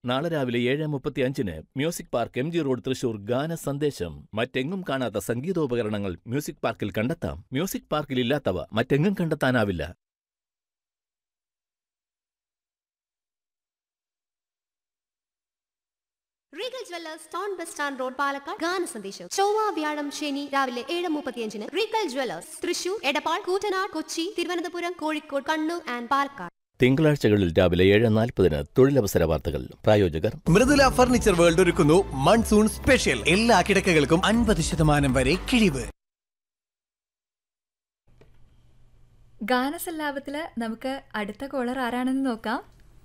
നാളെ രാവിലെ ഏഴ് മുപ്പത്തി അഞ്ചിന് music park M G road Thrissur ഗാന സന്ദേശം മറ്റെങ്ങും കാണാത്ത സംഗീതോപകരണങ്ങൾ മ്യൂസിക് പാർക്കിൽ കണ്ടെത്താം മ്യൂസിക് പാർക്കിൽ ഇല്ലാത്തവ മറ്റെങ്ങും കണ്ടെത്താനാവില്ല Regal jewellers town bus stand road Palakkad ഗാന സന്ദേശം ചൊവ്വ വ്യാഴം ശനി രാവിലെ ഏഴ് മുപ്പത്തിയഞ്ചിന് Regal jewellers Thrissur Edappal Koottanad Kochi Thiruvananthapuram Kozhikode Kannur and Palakkad തിങ്കളാഴ്ചകളിൽ രാവിലെ ഏഴ് നാൽപ്പതിന് തൊഴിലവസര വാർത്തകൾ പ്രായോജകർ മൃദുല ഫർണിച്ചർ വേൾഡ് ഒരുക്കുന്നു മൺസൂൺ സ്പെഷ്യൽ എല്ലാ കിടക്കകൾക്കും അൻപത് ശതമാനം വരെ കിഴിവ് ഗാനസല്ലാപത്തില് നമുക്ക് അടുത്ത കോളർ ആരാണെന്ന് നോക്കാം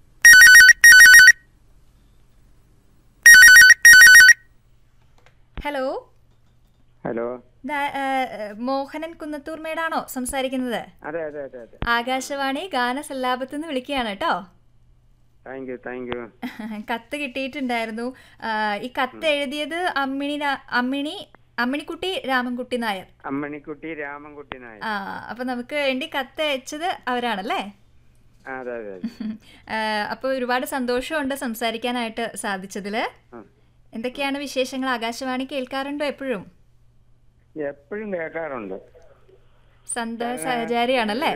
ഹലോ ഹലോ ദാ- ഏ, ഏ, മോഹനൻ കുന്നത്തൂർ മേടാണോ സംസാരിക്കുന്നത് അതെ അതെ അതെ അതെ ആകാശവാണി ഗാനസല്ലാപത്ത് നിന്ന് വിളിക്കുകയാണ് കേട്ടോ താങ്ക് യു താങ്ക് യു കത്ത് കിട്ടിയിട്ടുണ്ടായിരുന്നു ആ, ഈ കത്ത് എഴുതിയത് അമ്മിണി രാ- അമ്മിണി അമ്മിണിക്കുട്ടി രാമൻകുട്ടി നായർ അമ്മണിക്കുട്ടി രാമൻകുട്ടി നായർ ആ അപ്പൊ നമുക്ക് വേണ്ടി കത്ത് അയച്ചത് അവരാണല്ലേ ആ, അതെ അതെ അതെ അപ്പോൾ ഒരുപാട് സന്തോഷമുണ്ട് സംസാരിക്കാനായിട്ട് സാധിച്ചതില് ആ. എന്തൊക്കെയാണ് വിശേഷങ്ങൾ ആകാശവാണി കേൾക്കാറുണ്ടോ എപ്പോഴും എപ്പോഴും കേൾക്കാറുണ്ട് സന്ത സഹചാരിയാണല്ലേ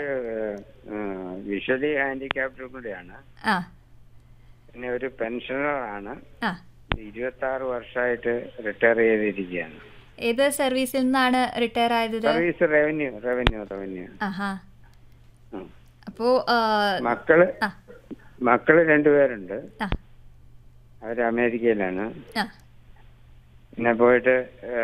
വിഷ്വലി ഹാൻഡിക്യാപ്ഡ് കൂടിയാണ് ആ പിന്നെ ഒരു പെൻഷനറാണ് ആ ഇരുപത്തി ആറ് വർഷമായിട്ട് റിട്ടയർ ചെയ്തിരിക്കുകയാണ് ഏത് സർവീസിൽ നിന്നാണ് റിട്ടയർ ആയത് സർവീസ് റവന്യൂ റവന്യൂ റവന്യൂ ആഹാ ഉം. അപ്പോ ആ, മക്കള് ആ. മക്കള് രണ്ടുപേരുണ്ട് ആ അവര് അമേരിക്കയിലാണ് ആ പിന്നെ പോയിട്ട്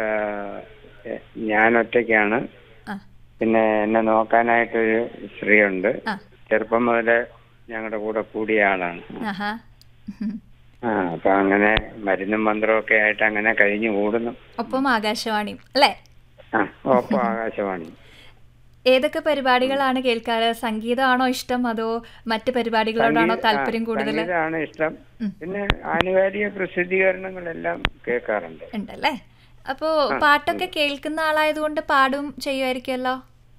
ഏ, ഞാൻ ഒറ്റയ്ക്കാണ് ആ പിന്നെ എന്നെ നോക്കാനായിട്ടൊരു സ്ത്രീയുണ്ട് ആ ചെറുപ്പം മുതലേ ഞങ്ങളുടെ കൂടെ കൂടിയ ആളാണ് ആഹാ ഉം. ആ അപ്പൊ അങ്ങനെ മരുന്നും മന്ത്രവും ഒക്കെ ആയിട്ട് അങ്ങനെ കഴിഞ്ഞു കൂടുന്നു ഒപ്പം ആകാശവാണിയും അല്ലേ ആ ഒപ്പം ആകാശവാണി ഏതൊക്കെ പരിപാടികളാണ് കേൾക്കാറ് സംഗീതമാണോ ഇഷ്ടം അതോ മറ്റ് പരിപാടികളോടാണോ സംഗീത- താല്പര്യം ആ, കൂടുതൽ സംഗീതമാണ് ഇഷ്ടം ഉം. പിന്നെ ആനുകാലിക പ്രസിദ്ധീകരണങ്ങളെല്ലാം കേൾക്കാറുണ്ട് ഉണ്ടല്ലേ അപ്പോ പാട്ടൊക്കെ കേൾക്കുന്ന ആളായതുകൊണ്ട് പാടും ചെയ്യുമായിരിക്കുമല്ലോ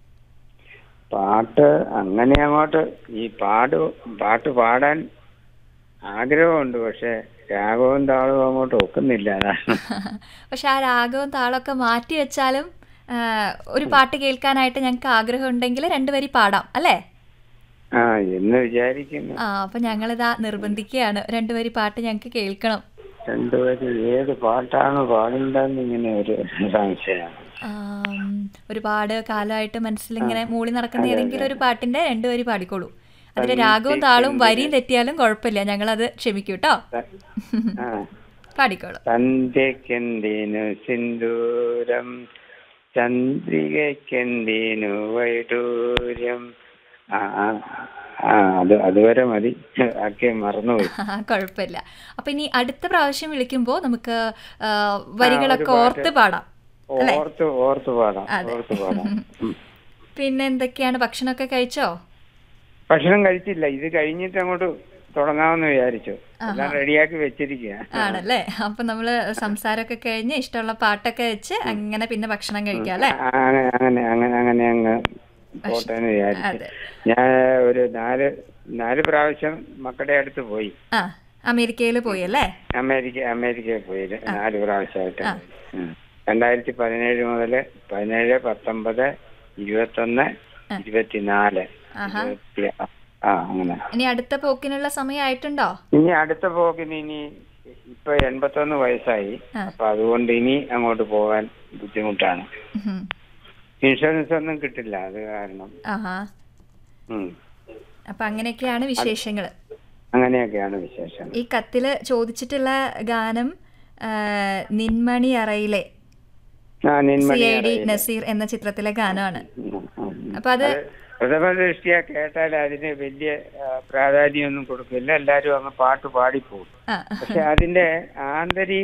പാട്ട് അങ്ങനെ അങ്ങോട്ട് ഈ പാട് പാട്ട് പാടാൻ ആഗ്രഹമുണ്ട് പക്ഷെ രാഗവും താളവും അങ്ങോട്ട് ഒക്കുന്നില്ല അതാണ് പക്ഷെ ആ രാഗവും താളമൊക്കെ മാറ്റി വെച്ചാലും ആ, ഒരു പാട്ട് കേൾക്കാനായിട്ട് ഞങ്ങൾക്ക് ആഗ്രഹം ഉണ്ടെങ്കിൽ രണ്ടുപേരി പാടാം അല്ലേ ആ എന്ന് വിചാരിക്കുന്നു ആ അപ്പൊ ഞങ്ങളിതാ നിർബന്ധിക്കുകയാണ് രണ്ടുപേരി പാട്ട് ഞങ്ങൾക്ക് കേൾക്കണം രണ്ടുപേരും ഏത് പാട്ടാണ് പാടേണ്ടതെന്ന് ഇങ്ങനെ ഒരു സംശയമാണ് ആം, ഒരുപാട് കാലമായിട്ട് മനസ്സിലിങ്ങനെ മൂളി നടക്കുന്ന ഏതെങ്കിലും ഒരു പാട്ടിന്റെ രണ്ടുപേരി പാടിക്കോളൂ അതിൽ രാഗവും താളവും വരിയും തെറ്റിയാലും കുഴപ്പമില്ല ഞങ്ങളത് ക്ഷമിക്കൂ കേട്ടോ ആ പാടിക്കോളൂ സന്ധ്യക്കെന്തിനു സിന്ദൂരം ചന്ദ്രികയ്ക്കെന്തിനു വൈഡൂര്യം ആ ആ, ആ അത് അതുവരെ മതി ഒക്കെ മറന്നുപോയി ആ, കുഴപ്പമില്ല അപ്പൊ ഇനി അടുത്ത പ്രാവശ്യം വിളിക്കുമ്പോൾ നമുക്ക് ആ, വരികളൊക്കെ പാട്ട്. ഓർത്ത് പാടാം അല്ലേ ഓർത്ത് ഓർത്ത് പാടാം അതെ. ഓർത്ത് പാടാം ഉം. പിന്നെ എന്തൊക്കെയാണ് ഭക്ഷണമൊക്കെ കഴിച്ചോ ഭക്ഷണം കഴിച്ചില്ല ഇത് കഴിഞ്ഞിട്ട് അങ്ങോട്ട് തുടങ്ങാമെന്ന് വിചാരിച്ചു എല്ലാം റെഡിയാക്കി വെച്ചിരിക്കുക ആണല്ലേ അപ്പൊ നമ്മള് സംസാരമൊക്കെ കഴിഞ്ഞ് ഇഷ്ടമുള്ള പാട്ടൊക്കെ വെച്ച് അങ്ങനെ പിന്നെ ഭക്ഷണം കഴിക്കാം അല്ലേ അങ്ങനെ അങ്ങനെ അങ്ങനെ അങ്ങനെ അങ്ങ് പോട്ടെ എന്ന് വിചാരിച്ചു അതെ ഞാൻ ഒരു നാല് നാല് പ്രാവശ്യം മക്കളുടെ അടുത്ത് പോയി ആ അമേരിക്കയിൽ പോയി അല്ലേ അമേരിക്ക അമേരിക്കയിൽ പോയി നാല് പ്രാവശ്യമായിട്ട് ഉം. രണ്ടായിരത്തി പതിനേഴ് മുതൽ പതിനേഴ് പത്തൊമ്പത് ഇരുപത്തൊന്ന് ഇരുപത്തിനാല് ആഹാ ഇരുപത്തി ആ അങ്ങനെ ഇനി അടുത്ത പോക്കിനുള്ള സമയമായിട്ടുണ്ടോ ഇനി അടുത്ത പോക്കിന് ഇനി ഇപ്പൊ എൺപത്തൊന്ന് വയസ്സായി ആ. അപ്പൊ അതുകൊണ്ട് ഇനി അങ്ങോട്ട് പോകാൻ ബുദ്ധിമുട്ടാണ് ഉഹും. ഇൻഷുറൻസ് ഒന്നും കിട്ടില്ല അത് കാരണം ആഹാ ഉം. അപ്പൊ അങ്ങനെയൊക്കെയാണ് വിശേഷങ്ങൾ അങ്ങനെയൊക്കെയാണ് വിശേഷം ഈ കത്തില് ചോദിച്ചിട്ടുള്ള ഗാനം ആ, നിൻമണി അറയിലെ ആ സി നിന്മണി ഐ ഡി അറിയില്ല. നസീർ എന്ന ചിത്രത്തിലെ ഗാനമാണ് ഉം, ഉം. അപ്പൊ അത് അത് പ്രഥമ ദൃഷ്ടിയ കേട്ടാൽ അതിന് വലിയ ആ, പ്രാധാന്യമൊന്നും കൊടുക്കില്ല എല്ലാരും അങ്ങ് പാട്ട് പാടിപ്പോകും ആ പക്ഷെ അതിന്റെ ആന്തരിക